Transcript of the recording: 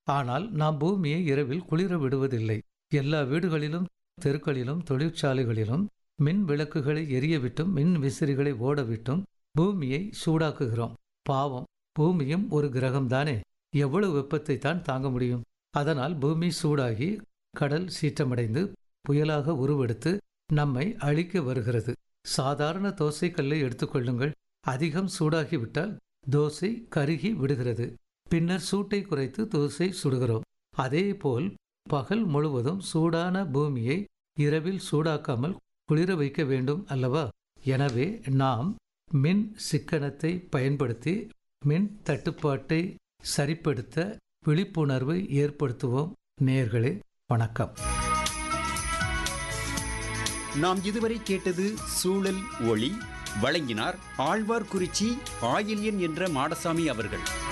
ஆனால் நாம் பூமியை இரவில் குளிர விடுவதில்லை எல்லா வீடுகளிலும் தெருக்களிலும் தொழிற்சாலைகளிலும் மின் விளக்குகளை எரியவிட்டும் மின் விசிறிகளை ஓடவிட்டும் பூமியை சூடாக்குகிறோம் பாவம் பூமியும் ஒரு கிரகம்தானே எவ்வளவு வெப்பத்தை தான் தாங்க முடியும் அதனால் பூமி சூடாகி கடல் சீற்றமடைந்து புயலாக உருவெடுத்து நம்மை அழிக்க வருகிறது சாதாரண தோசை கல்லை எடுத்துக்கொள்ளுங்கள் அதிகம் சூடாகிவிட்டால் தோசை கருகி விடுகிறது பின்னர் சூட்டை குறைத்து தோசை சுடுகிறோம் அதேபோல் பகல் முழுவதும் சூடான பூமியை இரவில் சூடாக்காமல் குளிர வைக்க வேண்டும் அல்லவா எனவே நாம் மின் சிக்கனத்தை பயன்படுத்தி மின் தட்டுப்பாட்டை சரிப்படுத்த விழிப்புணர்வு ஏற்படுத்துவோம் நேர்களே வணக்கம் நாம் இதுவரை கேட்டது சூழல் ஒளி வழங்கினார் ஆழ்வார்குறிச்சி ஆயில்யன் என்ற மாடசாமி அவர்கள்